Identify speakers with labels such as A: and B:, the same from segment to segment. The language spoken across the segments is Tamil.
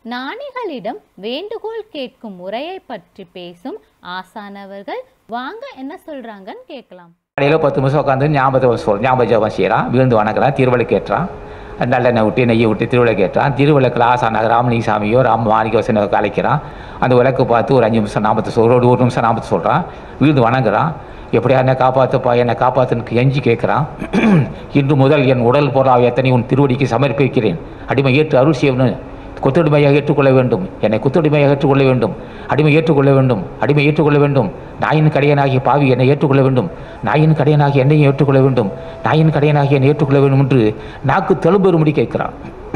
A: ஞானிகளிடம் வேண்டுகோள் கேட்கும் முறையை பற்றி பேசும் ஆசானவர்கள் வாங்க என்ன சொல்றாங்கன்னு கேட்கலாம்
B: காலையில் பத்து நிமிஷம் உட்காந்து ஞாபகம் சொல் ஞாபக ஜபம் செய்கிறான் விழுந்து வணங்குறான் திருவிளக்கு ஏற்றான் நல்லெண்ணெய் விட்டு நெய்யை விட்டு திருவிளக்கு ஏற்றான் திருவிளக்கில் ஆசான ராமலிங்க சாமியோ ராம மாணிக்க வசன அழைக்கிறான் அந்த விளக்கு பார்த்து ஒரு அஞ்சு நிமிஷம் நாற்பத்து சொல் ஒரு ஒரு நிமிஷம் நாற்பத்து சொல்கிறான் விழுந்து வணங்குறான் எப்படியா என்னை காப்பாற்றுப்பா என்னை காப்பாற்றுன்னு கெஞ்சி கேட்குறான் இன்று முதல் என் உடல் பொருளாக எத்தனை உன் திருவடிக்கு சமர்ப்பிக்கிறேன் அடிமை ஏற்று அருள் செய்யணும் குத்தடிமையாக ஏற்றுக்கொள்ள வேண்டும் என்னை குத்தடிமையாக ஏற்றுக்கொள்ள வேண்டும் அடிமை ஏற்றுக்கொள்ள வேண்டும் அடிமை ஏற்றுக்கொள்ள வேண்டும் நாயின் கடையனாகிய பாவி என்னை ஏற்றுக்கொள்ள வேண்டும் நாயின் கடையனாகிய என்னையும் ஏற்றுக்கொள்ள வேண்டும் நாயின் கடையனாகிய என்னை ஏற்றுக்கொள்ள வேண்டும் என்று நாக்கு தெலும்பெறும்படி கேட்கிறான்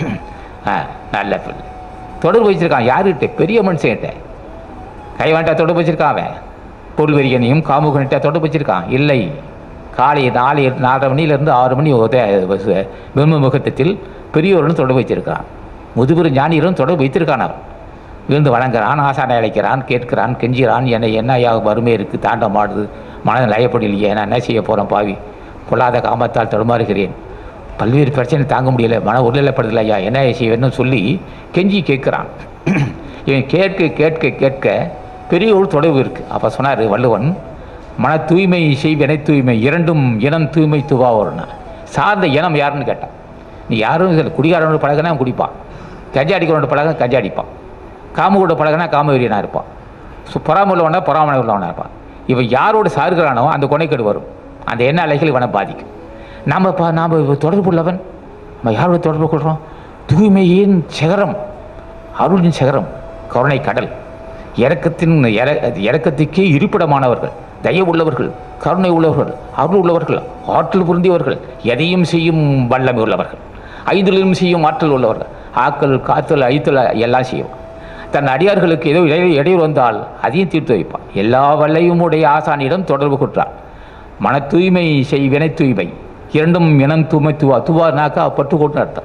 B: ஆ நல்ல பிள்ளை தொடர்பு வச்சிருக்கான் யாருகிட்ட பெரிய மனுஷன்கிட்ட கைவாண்டா தொடர்பு வச்சிருக்கான் அவன் பொருள்வெறியனையும் காமுகன்கிட்ட தொடர்பு வச்சிருக்கான் இல்லை காலை நாலு நாலரை மணியிலேருந்து ஆறு மணி பிரம்ம முகூர்த்தத்தில் பெரியோருடன் தொடர்பு வச்சிருக்கான் முதுபெரு ஞானியரும் தொடர்பு வைத்திருக்கான் அவன் விழுந்து வணங்குறான் ஆசானை அழைக்கிறான் கேட்கிறான் கெஞ்சிறான் என்னை என்ன ஐயா வறுமை இருக்குது தாண்டம் ஆடுது மனதை லயப்படலையே நான் என்ன செய்ய போகிறேன் பாவி பொல்லாத காமத்தால் தடுமாறுகிறேன் பல்வேறு பிரச்சனை தாங்க முடியல மன உருளைப்படுதல ஐயா என்ன செய்வேன்னு சொல்லி கெஞ்சி கேட்குறான் இவன் கேட்க கேட்க கேட்க பெரிய ஒரு தொடர்பு இருக்குது அப்போ சொன்னார் வள்ளுவன் மன தூய்மை செய்வினை தூய்மை இரண்டும் இனம் தூய்மை துவாவர்னா சார்ந்த இனம் யாருன்னு கேட்டான் நீ யாரும் இல்லை குடிகாரனோட பழகினா அவன் குடிப்பான் கஞ்சா அடிக்கிறவனோட பழக கஞ்சா அடிப்பான் காம கூட பழகினா காமவெறியனாக இருப்பான் ஸோ பொறாம உள்ளவனா பொறாம உள்ளவனாக இருப்பான் இவன் யாரோடு சாருகிறானோ அந்த கொனைக்கேடு வரும் அந்த எண்ண அலைகள் இவனை பாதிக்கும் நாம் இப்போ நாம் தொடர்பு உள்ளவன் நம்ம யாரோட தொடர்பு கொள்கிறோம் தூய்மையின் சிகரம் அருளின் சிகரம் கருணை கடல் இறக்கத்தின் இற இறக்கத்துக்கே இருப்பிடமானவர்கள் தயவுள்ளவர்கள் கருணை உள்ளவர்கள் அருள் உள்ளவர்கள் ஆற்றல் பொருந்தியவர்கள் எதையும் செய்யும் வல்லமை உள்ளவர்கள் ஐந்திலும் செய்யும் ஆற்றல் உள்ளவர்கள் ஆக்கல் காத்தல் அழித்தல் எல்லாம் செய்யும் தன் அடியார்களுக்கு ஏதோ இடை- இடையூறு வந்தால் அதையும் தீர்த்து வைப்பான் எல்லா வல்லையும் உடைய ஆசானியிடம் தொடர்பு கொண்டார் மன தூய்மை செய் வினை தூய்மை இரண்டும் இனம் தூய்மை துவா துவானாக்கா பட்டு கொண்டு அர்த்தம்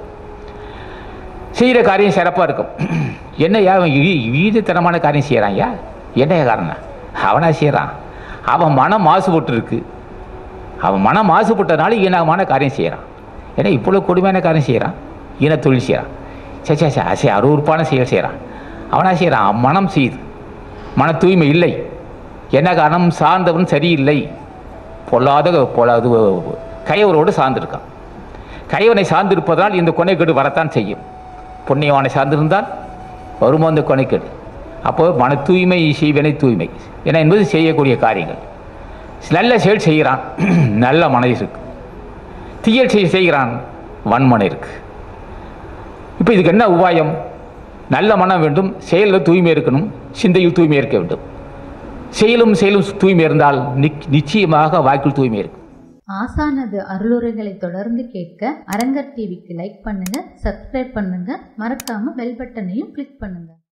B: செய்கிற காரியம் சிறப்பாக இருக்கும் என்னையா அவன் வீதத்தனமான காரியம் செய்கிறான் ஐயா என்ன காரணம் அவனா செய்கிறான் அவன் மனம் மாசுபட்டு இருக்கு அவன் மனம் மாசுபட்டனால ஈனமான காரியம் செய்கிறான் ஏன்னா இவ்வளோ கொடுமையான காரியம் செய்கிறான் ஈன தொழில் செய்கிறான் சே சே சே சே அருவறுப்பான செயல் செய்கிறான் அவனா செய்கிறான் அவன் மனம் செய்யுது மன தூய்மை இல்லை என்ன காரணம் சார்ந்தவன் சரியில்லை பொல்லாத பொல்லாது கையவரோடு சார்ந்திருக்கான் கையவனை சார்ந்திருப்பதால் இந்த கொனைக்கேடு வரத்தான் செய்யும் புண்ணியவானை சார்ந்திருந்தால் வருமோ அந்த கொனைக்கேடு அப்போ மன தூய்மை செய்வனை தூய்மை என என்பது செய்யக்கூடிய காரியங்கள் நல்ல செயல் செய்கிறான் நல்ல மனம் இருக்கு தீயல் செய்ய செய்கிறான் வன்மனை இருக்கு இப்போ இதுக்கு என்ன உபாயம் நல்ல மனம் வேண்டும் செயலில் தூய்மை இருக்கணும் சிந்தையில் தூய்மை இருக்க வேண்டும் செயலும் செயலும் தூய்மை இருந்தால் நிக்- நிச்சயமாக வாக்கில் தூய்மை இருக்கும்
C: ஆசானது அருளுரைகளை தொடர்ந்து கேட்க அரங்கர் டிவிக்கு லைக் பண்ணுங்க சப்ஸ்கிரைப் பண்ணுங்க மறக்காம பெல் பட்டனையும் கிளிக் பண்ணுங்க